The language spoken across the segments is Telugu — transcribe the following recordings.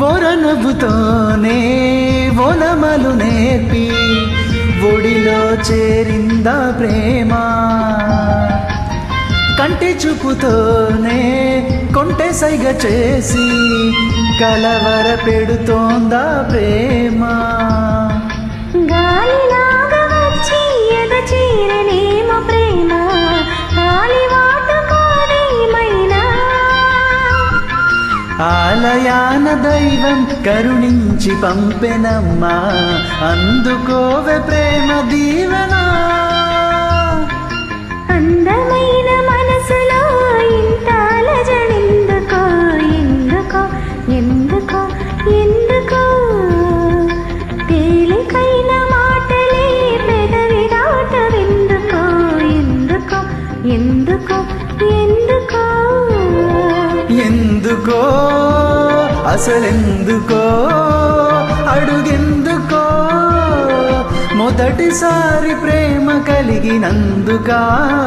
బొరనవ్వుతోనే ఓనమలు నేర్పి ఒడిలో చేరిందా ప్రేమ కంటి చూపుతోనే కొంటె సైగ చేసి కలవర పెడుతోందా ప్రేమ గాలిలాగా వచ్చి ఎద చీరనేమో ప్రేమ గాలివాటు కాదేమైనా ఆలయాన దైవం కరుణించి పంపెనమ్మా అందుకోవే ప్రేమ దీవెనా అందమైన మనసులో ఇంత అలజడెందుకో ఎందుకో ఎందుకో ఎందుకో తేలికైన మాటలే పెదవి దాటవెందుకో ఎందుకో ఎందుకో ఎందుకో ఎందుకో అసలెందుకో అడుగెందుకో మొదటిసారి ప్రేమ కలిగినందుకా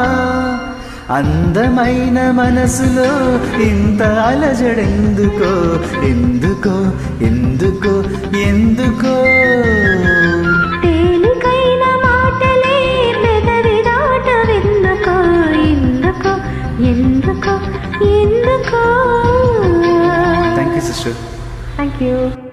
అందమైన మనసులో ఇంత అలజడెందుకో ఎందుకో ఎందుకో ఎందుకో తేలికైన మాటలే పెదవి దాటవెందుకో ఎందుకో ఎందుకో ఎందుకో thank you sister thank you